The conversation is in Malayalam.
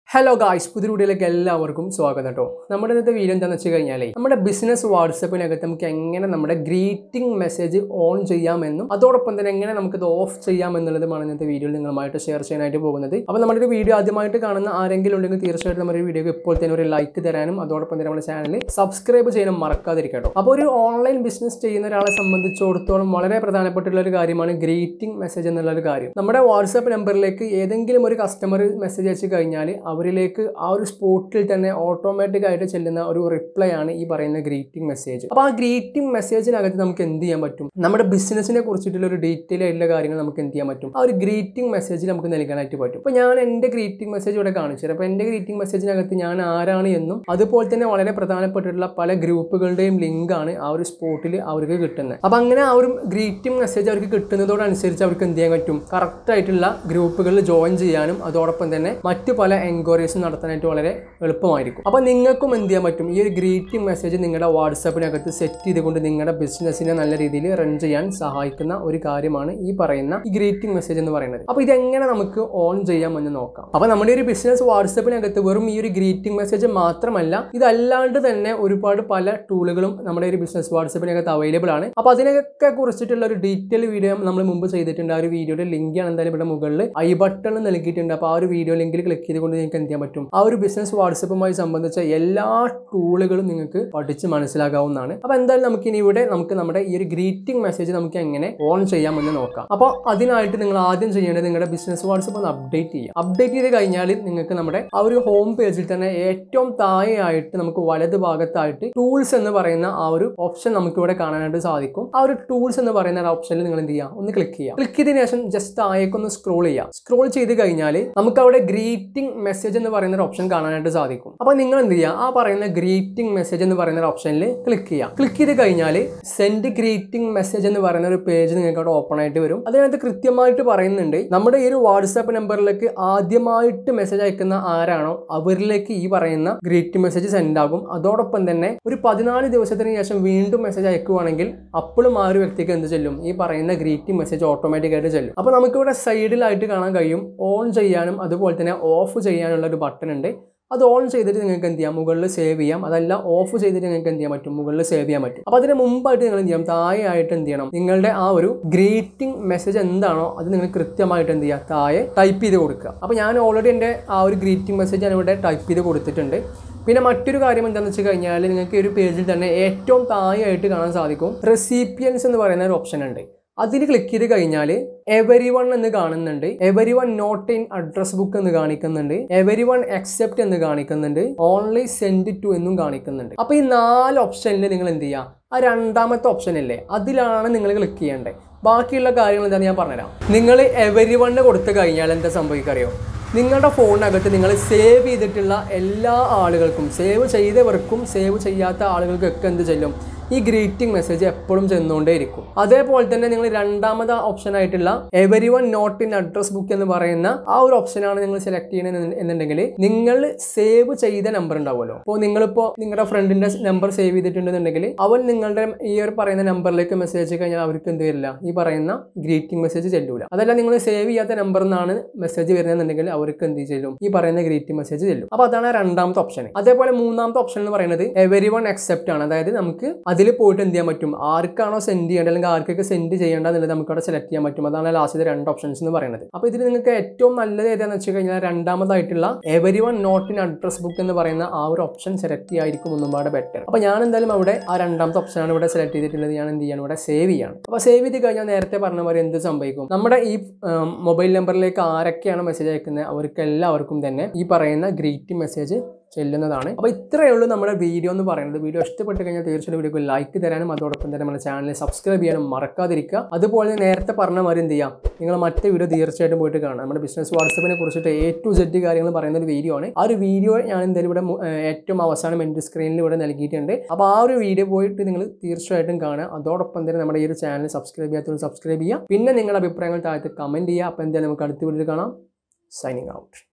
ഹലോ ഗായ്സ് പുതിയ വീഡിയോയിലേക്ക് എല്ലാവർക്കും സ്വാഗതം കേട്ടോ നമ്മുടെ ഇന്നത്തെ വീഡിയോ എന്താണെന്ന് വെച്ച് കഴിഞ്ഞാൽ നമ്മുടെ ബിസിനസ് വാട്സപ്പിനകത്ത് നമുക്ക് എങ്ങനെ നമ്മുടെ ഗ്രീറ്റിംഗ് മെസ്സേജ് ഓൺ ചെയ്യാമെന്നും അതോടൊപ്പം തന്നെ എങ്ങനെ നമുക്കിത് ഓഫ് ചെയ്യാം എന്നുള്ളതുമാണ് ഇന്നത്തെ വീഡിയോയിൽ നിങ്ങളുമായിട്ട് ഷെയർ ചെയ്യാനായിട്ട് പോകുന്നത് അപ്പോൾ നമ്മുടെ ഒരു വീഡിയോ ആദ്യമായിട്ട് കാണുന്ന ആരെങ്കിലും ഉണ്ടെങ്കിൽ തീർച്ചയായിട്ടും നമ്മുടെ വീഡിയോക്ക് ഇപ്പോൾ തന്നെ ഒരു ലൈക്ക് തരാനും അതോടൊപ്പം തന്നെ നമ്മുടെ ചാനൽ സബ്സ്ക്രൈബ് ചെയ്യാനും മറക്കാതിരിക്കട്ടോ അപ്പോൾ ഒരു ഓൺലൈൻ ബിസിനസ് ചെയ്യുന്ന ഒരാളെ സംബന്ധിച്ചിടത്തോളം വളരെ പ്രധാനപ്പെട്ടുള്ള ഒരു കാര്യമാണ് ഗ്രീറ്റിംഗ് മെസ്സേജ് എന്നുള്ള ഒരു കാര്യം നമ്മുടെ വാട്സാപ്പ് നമ്പറിലേക്ക് ഏതെങ്കിലും ഒരു കസ്റ്റമർ മെസ്സേജ് അയച്ചു കഴിഞ്ഞാൽ അവരിലേക്ക് ആ ഒരു സ്പോട്ടിൽ തന്നെ ഓട്ടോമാറ്റിക് ആയിട്ട് ചെല്ലുന്ന ഒരു റിപ്ലൈ ആണ് ഈ പറയുന്ന ഗ്രീറ്റിംഗ് മെസ്സേജ് അപ്പോൾ ആ ഗ്രീറ്റിംഗ് മെസ്സേജിനകത്ത് നമുക്ക് എന്ത് ചെയ്യാൻ പറ്റും നമ്മുടെ ബിസിനസിനെ കുറിച്ചിട്ടുള്ള ഒരു ഡീറ്റെയിൽ ആയിട്ടുള്ള കാര്യങ്ങൾ നമുക്ക് എന്ത് ചെയ്യാൻ പറ്റും ആ ഒരു ഗ്രീറ്റിംഗ് മെസ്സേജ് നമുക്ക് നൽകാനായിട്ട് പറ്റും അപ്പോൾ ഞാൻ എൻ്റെ ഗ്രീറ്റിംഗ് മെസ്സേജ് ഇവിടെ കാണിച്ചു തരാം അപ്പോൾ എൻ്റെ ഗ്രീറ്റിംഗ് മെസ്സേജിനകത്ത് ഞാൻ ആരാണ് എന്നും അതുപോലെ തന്നെ വളരെ പ്രധാനപ്പെട്ടിട്ടുള്ള പല ഗ്രൂപ്പുകളുടെയും ലിങ്കാണ് ആ ഒരു സ്പോട്ടിൽ അവർക്ക് കിട്ടുന്നത് അപ്പോൾ അങ്ങനെ ആ ഒരു ഗ്രീറ്റിംഗ് മെസ്സേജ് അവർക്ക് കിട്ടുന്നതോടനുസരിച്ച് അവർക്ക് എന്ത് ചെയ്യാൻ പറ്റും കറക്റ്റ് ആയിട്ടുള്ള ഗ്രൂപ്പുകളിൽ ജോയിൻ ചെയ്യാനും അതോടൊപ്പം തന്നെ മറ്റു പല എൻക്വയറീസും നടത്താനായിട്ട് വളരെ എളുപ്പമായിരിക്കും അപ്പോൾ നിങ്ങൾക്കും എന്ത് ചെയ്യാൻ പറ്റും ഈ ഒരു ഗ്രീറ്റിംഗ് മെസ്സേജ് നിങ്ങളുടെ വാട്സാപ്പിനകത്ത് സെറ്റ് ചെയ്തുകൊണ്ട് നിങ്ങളുടെ ബിസിനസ്സിനെ നല്ല രീതിയിൽ റൺ ചെയ്യാൻ സഹായിക്കുന്ന ഒരു കാര്യമാണ് ഈ പറയുന്ന ഈ ഗ്രീറ്റിംഗ് മെസ്സേജ് എന്ന് പറയുന്നത് അപ്പോൾ ഇതെങ്ങനെ നമുക്ക് ഓൺ ചെയ്യാമെന്ന് നോക്കാം അപ്പോൾ നമ്മുടെ ഒരു ബിസിനസ് വാട്സാപ്പിനകത്ത് വെറും ഈ ഒരു ഗ്രീറ്റിംഗ് മെസ്സേജ് മാത്രമല്ല ഇതല്ലാണ്ട് തന്നെ ഒരുപാട് പല ടൂളുകളും നമ്മുടെ ഒരു ബിസിനസ് വാട്സാപ്പിനകത്ത് അവൈലബിൾ ആണ് അപ്പോൾ അതിനൊക്കെ കുറിച്ചിട്ടുള്ള ഒരു ഡീറ്റെയിൽ വീഡിയോ നമ്മൾ മുമ്പ് ചെയ്തിട്ടുണ്ട് ആ ഒരു വീഡിയോയുടെ ലിങ്ക് ആണ് എന്തായാലും ഇവിടെ മുകളിൽ ഐ ബട്ടൺ നൽകിയിട്ടുണ്ട് അപ്പോൾ ആ ഒരു വീഡിയോ ലിങ്കിൽ ക്ലിക്ക് ചെയ്തുകൊണ്ട് നിങ്ങൾക്ക് എന്ത് ചെയ്യാൻ പറ്റും ആ ഒരു ബിസിനസ് വാട്സപ്പുമായി സംബന്ധിച്ച എല്ലാ ടൂളുകളും നിങ്ങൾക്ക് പഠിച്ച് മനസ്സിലാക്കാവുന്നതാണ് അപ്പോൾ എന്തായാലും നമുക്ക് ഇനി ഇവിടെ നമുക്ക് നമ്മുടെ ഈ ഒരു ഗ്രീറ്റിംഗ് മെസ്സേജ് നമുക്ക് എങ്ങനെ ഓൺ ചെയ്യാമെന്ന് നോക്കാം അപ്പോൾ അതിനായിട്ട് നിങ്ങൾ ആദ്യം ചെയ്യേണ്ടത് നിങ്ങളുടെ ബിസിനസ് വാട്സപ്പ് ഒന്ന് അപ്ഡേറ്റ് ചെയ്യുക അപ്ഡേറ്റ് ചെയ്ത് കഴിഞ്ഞാൽ നിങ്ങൾക്ക് നമ്മുടെ ആ ഒരു ഹോം പേജിൽ തന്നെ ഏറ്റവും താഴെയായിട്ട് നമുക്ക് വലത് ഭാഗത്തായിട്ട് ടൂൾസ് എന്ന് പറയുന്ന ആ ഒരു ഓപ്ഷൻ നമുക്ക് ഇവിടെ കാണാനായിട്ട് സാധിക്കും ആ ഒരു ടൂൾസ് എന്ന് പറയുന്ന ഓപ്ഷനിൽ നിങ്ങൾ എന്ത് ചെയ്യുക ഒന്ന് ക്ലിക്ക് ചെയ്യുക ക്ലിക്ക് ചെയ്തതിനു ശേഷം ജസ്റ്റ് താഴേക്കൊന്ന് സ്ക്രോൾ ചെയ്യുക സ്ക്രോൾ ചെയ്ത് കഴിഞ്ഞാൽ നമുക്ക് അവിടെ ഗ്രീറ്റിംഗ് മെസ്സേജ് എന്ന് പറയുന്ന ഒരു ഓപ്ഷൻ കാണാനായിട്ട് സാധിക്കും അപ്പോൾ നിങ്ങൾ എന്ത് ചെയ്യുക ആ പറയുന്ന ഗ്രീറ്റിംഗ് മെസ്സേജ് എന്ന് പറയുന്ന ഒരു ഓപ്ഷനിൽ ക്ലിക്ക് ചെയ്യുക ക്ലിക്ക് ചെയ്ത് കഴിഞ്ഞാൽ സെൻഡ് ഗ്രീറ്റിംഗ് മെസ്സേജ് എന്ന് പറയുന്ന ഒരു പേജ് നിങ്ങൾക്ക് അവിടെ ഓപ്പൺ ആയിട്ട് വരും അതിനകത്ത് കൃത്യമായിട്ട് പറയുന്നുണ്ട് നമ്മുടെ ഈ ഒരു വാട്സാപ്പ് നമ്പറിലേക്ക് ആദ്യമായിട്ട് മെസ്സേജ് അയക്കുന്ന ആരാണോ അവരിലേക്ക് ഈ പറയുന്ന ഗ്രീറ്റിംഗ് മെസ്സേജ് സെൻഡ് ആകും അതോടൊപ്പം തന്നെ ഒരു പതിനാല് ദിവസത്തിന് ശേഷം വീണ്ടും മെസ്സേജ് അയക്കുവാണെങ്കിൽ അപ്പോഴും ആ ഒരു വ്യക്തിക്ക് എന്ത് ചെല്ലും ഈ പറയുന്ന ഗ്രീറ്റിംഗ് മെസ്സേജ് ഓട്ടോമാറ്റിക് ആയിട്ട് ചെല്ലും അപ്പോൾ നമുക്കിവിടെ സൈഡിലായിട്ട് കാണാൻ കഴിയും ഓൺ ചെയ്യാനും അതുപോലെ തന്നെ ഓഫ് ചെയ്യാനുള്ള ഒരു ബട്ടൺ ഉണ്ട് അത് ഓൺ ചെയ്തിട്ട് നിങ്ങൾക്ക് എന്ത് ചെയ്യാം മുകളിൽ സേവ് ചെയ്യാം അതല്ല ഓഫ് ചെയ്തിട്ട് നിങ്ങൾക്ക് എന്ത് ചെയ്യാൻ പറ്റും മുകളിൽ സേവ് ചെയ്യാൻ പറ്റും അപ്പോൾ അതിന് മുമ്പായിട്ട് നിങ്ങൾ എന്ത് ചെയ്യാം താഴെ ആയിട്ട് എന്ത് ചെയ്യണം നിങ്ങളുടെ ആ ഒരു ഗ്രീറ്റിംഗ് മെസ്സേജ് എന്താണോ അത് നിങ്ങൾ കൃത്യമായിട്ട് എന്ത് ചെയ്യുക താഴെ ടൈപ്പ് ചെയ്ത് കൊടുക്കുക അപ്പോൾ ഞാൻ ഓൾറെഡി എൻ്റെ ആ ഒരു ഗ്രീറ്റിംഗ് മെസ്സേജ് ഞാൻ ഇവിടെ ടൈപ്പ് ചെയ്ത് കൊടുത്തിട്ടുണ്ട് പിന്നെ മറ്റൊരു കാര്യം എന്താണെന്ന് വെച്ച് കഴിഞ്ഞാൽ നിങ്ങൾക്ക് ഈ ഒരു പേജിൽ തന്നെ ഏറ്റവും താഴെയായിട്ട് കാണാൻ സാധിക്കും റെസിപ്പിയൻസ് എന്ന് പറയുന്ന ഒരു ഓപ്ഷൻ ഉണ്ട് അതിൽ ക്ലിക്ക് ചെയ്ത് കഴിഞ്ഞാൽ എവരി വൺ എന്ന് കാണുന്നുണ്ട് everyone not in address book എന്ന് കാണിക്കുന്നുണ്ട് എവരി വൺ അക്സെപ്റ്റ് എന്ന് കാണിക്കുന്നുണ്ട് ഓൺലി സെൻഡ് ടു എന്നും കാണിക്കുന്നുണ്ട് അപ്പോൾ ഈ നാല് ഓപ്ഷനിൽ നിങ്ങൾ എന്ത് ചെയ്യുക ആ രണ്ടാമത്തെ ഓപ്ഷൻ അല്ലേ അതിലാണ് നിങ്ങൾ ക്ലിക്ക് ചെയ്യേണ്ടത് ബാക്കിയുള്ള കാര്യങ്ങൾ എന്താണെന്ന് ഞാൻ പറഞ്ഞുതരാം നിങ്ങൾ എവരി വണ്ണ് കൊടുത്തു കഴിഞ്ഞാൽ എന്താ സംഭവിക്കറിയോ നിങ്ങളുടെ ഫോണിനകത്ത് നിങ്ങൾ സേവ് ചെയ്തിട്ടുള്ള എല്ലാ ആളുകൾക്കും സേവ് ചെയ്തവർക്കും സേവ് ചെയ്യാത്ത ആളുകൾക്കൊക്കെ എന്ത് ചെല്ലും ഈ ഗ്രീറ്റിംഗ് മെസ്സേജ് എപ്പോഴും ചെന്നുകൊണ്ടേയിരിക്കും അതേപോലെ തന്നെ നിങ്ങൾ രണ്ടാമത് ഓപ്ഷൻ ആയിട്ടുള്ള everyone not in address book എന്ന് പറയുന്ന ആ ഒരു ഓപ്ഷനാണ് നിങ്ങൾ സെലക്ട് ചെയ്യണത് എന്നുണ്ടെങ്കിൽ നിങ്ങൾ സേവ് ചെയ്ത നമ്പർ ഉണ്ടാവുമല്ലോ അപ്പോൾ നിങ്ങളിപ്പോൾ നിങ്ങളുടെ ഫ്രണ്ടിന്റെ നമ്പർ സേവ് ചെയ്തിട്ടുണ്ടെന്നുണ്ടെങ്കിൽ അവൻ നിങ്ങളുടെ ഈ ഒരു പറയുന്ന നമ്പറിലേക്ക് മെസ്സേജ് കഴിഞ്ഞാൽ അവർക്ക് എന്ത് വരില്ല ഈ പറയുന്ന ഗ്രീറ്റിംഗ് മെസ്സേജ് ചെല്ലൂല അതല്ല നിങ്ങൾ സേവ് ചെയ്യാത്ത നമ്പർ നിന്നാണ് മെസ്സേജ് വരുന്നതെന്നുണ്ടെങ്കിൽ അവർക്ക് എന്ത് ചെല്ലും ഈ പറയുന്ന ഗ്രീറ്റിംഗ് മെസ്സേജ് ചെല്ലും അപ്പോൾ അതാണ് രണ്ടാമത്തെ ഓപ്ഷൻ അതേപോലെ മൂന്നാമത്തെ ഓപ്ഷൻ എന്ന് പറയുന്നത് എവരി വൺ അക്സെപ്റ്റ് ആണ് അതായത് നമുക്ക് അതിൽ പോയിട്ട് എന്ത് ചെയ്യാൻ പറ്റും ആർക്കാണോ സെൻഡ് ചെയ്യേണ്ടത് അല്ലെങ്കിൽ ആർക്കൊക്കെ സെൻഡ് ചെയ്യേണ്ട എന്നുള്ളത് നമുക്ക് അവിടെ സെലക്ട് ചെയ്യാൻ പറ്റും അതാണ് ലാസ്റ്റ് രണ്ട് ഓപ്ഷൻസ് എന്ന് പറയുന്നത് അപ്പോൾ ഇതിൽ നിങ്ങൾക്ക് ഏറ്റവും നല്ലത് ഏതാണെന്ന് വെച്ച് കഴിഞ്ഞാൽ രണ്ടാമതായിട്ടുള്ള everyone not in address book എന്ന് പറയുന്ന ആ ഒരു ഓപ്ഷൻ സെലക്ട് ചെയ്യായിരിക്കും ഒന്നും പാടെ ബെറ്റർ അപ്പോൾ ഞാൻ എന്തായാലും അവിടെ ആ രണ്ടാമത്തെ ഓപ്ഷനാണ് ഇവിടെ സെലക്ട് ചെയ്തിട്ടുള്ളത് ഞാൻ എന്ത് ചെയ്യാണ് ഇവിടെ സേവ് ചെയ്യാണ് അപ്പോൾ സേവ് ചെയ്ത് കഴിഞ്ഞാൽ നേരത്തെ പറഞ്ഞ പോലെ എന്ത് സംഭവിക്കും നമ്മുടെ ഈ മൊബൈൽ നമ്പറിലേക്ക് ആരൊക്കെയാണ് മെസ്സേജ് അയക്കുന്നത് അവർക്ക് എല്ലാവർക്കും തന്നെ ഈ പറയുന്ന ഗ്രീറ്റിംഗ് മെസ്സേജ് ചെല്ലുന്നതാണ് അപ്പോൾ ഇത്രയേ ഉള്ളൂ നമ്മുടെ വീഡിയോ എന്ന് പറയുന്നത് വീഡിയോ ഇഷ്ടപ്പെട്ട് കഴിഞ്ഞാൽ തീർച്ചയായിട്ടും വീഡിയോക്ക് ലൈക്ക് തരാനും അതോടൊപ്പം തന്നെ നമ്മുടെ ചാനൽ സബ്സ്ക്രൈബ് ചെയ്യാനും മറക്കാതിരിക്കുക അതുപോലെ നേരത്തെ പറഞ്ഞ മാതിരി എന്ത് ചെയ്യാം നിങ്ങൾ മറ്റേ വീഡിയോ തീർച്ചയായിട്ടും പോയിട്ട് കാണാം നമ്മുടെ ബിസിനസ് വാട്സപ്പിനെ കുറിച്ചിട്ട് എ ടു സെഡ് കാര്യങ്ങൾ പറയുന്ന ഒരു വീഡിയോ ആണ് ആ ഒരു വീഡിയോ ഞാൻ എന്തായാലും ഇവിടെ ഏറ്റവും അവസാനം എൻ്റെ സ്ക്രീനിൽ ഇവിടെ നൽകിയിട്ടുണ്ട് അപ്പോൾ ആ ഒരു വീഡിയോ പോയിട്ട് നിങ്ങൾ തീർച്ചയായിട്ടും കാണുക അതോടൊപ്പം തന്നെ നമ്മുടെ ഈ ഒരു ചാനൽ സബ്സ്ക്രൈബ് ചെയ്യാത്തവർ സബ്സ്ക്രൈബ് ചെയ്യുക പിന്നെ നിങ്ങളുടെ അഭിപ്രായങ്ങൾ താഴത്ത് കമൻറ്റ് ചെയ്യുക അപ്പോൾ എന്തായാലും നമുക്ക് അടുത്ത വീഡിയോയിൽ കാണാം സൈനിങ് ഔട്ട്